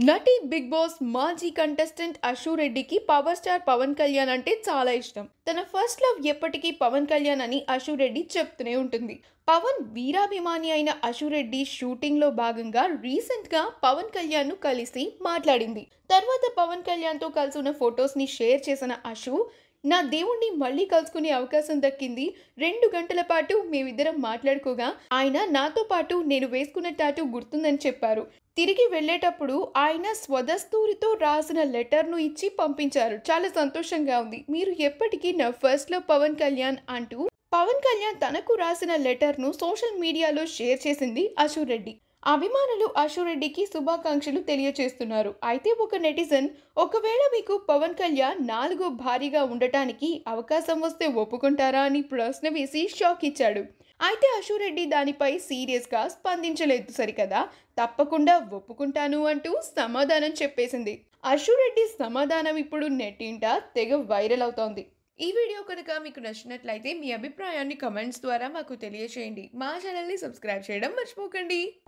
నటి big boss మాజీ contestant Ashu రెడ్డికి పవర్ స్టార్ పవన్ కళ్యాణ్ అంటే చాలా ఇష్టం తన ఫస్ట్ లవ్ ఎప్పటికీ పవన్ కళ్యాణ్ అని అశు రెడ్డి చెప్తూనే ఉంటుంది పవన్ వీరాభిమాని అయిన అశు రెడ్డి షూటింగ్ లో భాగంగా రీసెంట్ గా పవన్ కళ్యాణ్ ను కలిసి మాట్లాడింది తర్వాత పవన్ కళ్యాణ్ తో కలిసి ఉన్న ఫొటోస్ ని షేర్ చేసిన అశు నా దేవుణ్ణి మళ్ళీ కలుసుకునే అవకాశం దక్కింది రెండు గంటల పాటు మేమిద్దరం మాట్లాడుకోగా ఆయన నాతో పాటు నేను వేసుకున్న టాటూ గుర్తుందని చెప్పారు తిరిగి వెళ్ళేటప్పుడు ఆయన స్వదస్తూరితో రాసిన లెటర్ను ఇచ్చి పంపించారు చాలా సంతోషంగా ఉంది మీరు ఎప్పటికీ నా ఫస్ట్ లో పవన్ కళ్యాణ్ అంటూ పవన్ కళ్యాణ్ తనకు రాసిన లెటర్ను సోషల్ మీడియాలో షేర్ చేసింది అశు రెడ్డి అభిమానులు అశు రెడ్డికి శుభాకాంక్షలు తెలియచేస్తున్నారు అయితే ఒక నెటిజన్ ఒకవేళ మీకు పవన్ కళ్యాణ్ నాలుగో భారీగా ఉండటానికి అవకాశం వస్తే ఒప్పుకుంటారా అని ప్రశ్న వేసి షాక్ ఇచ్చాడు అయితే అశు రెడ్డి దానిపై సీరియస్గా స్పందించలేదు సరికదా తప్పకుండా ఒప్పుకుంటాను అంటూ సమాధానం చెప్పేసింది అశు రెడ్డి సమాధానం ఇప్పుడు నెట్టింట తెగ వైరల్ అవుతోంది ఈ వీడియో కనుక మీకు నచ్చినట్లయితే మీ అభిప్రాయాన్ని కమెంట్స్ ద్వారా మాకు తెలియచేయండి మా ఛానల్ని సబ్స్క్రైబ్ చేయడం మర్చిపోకండి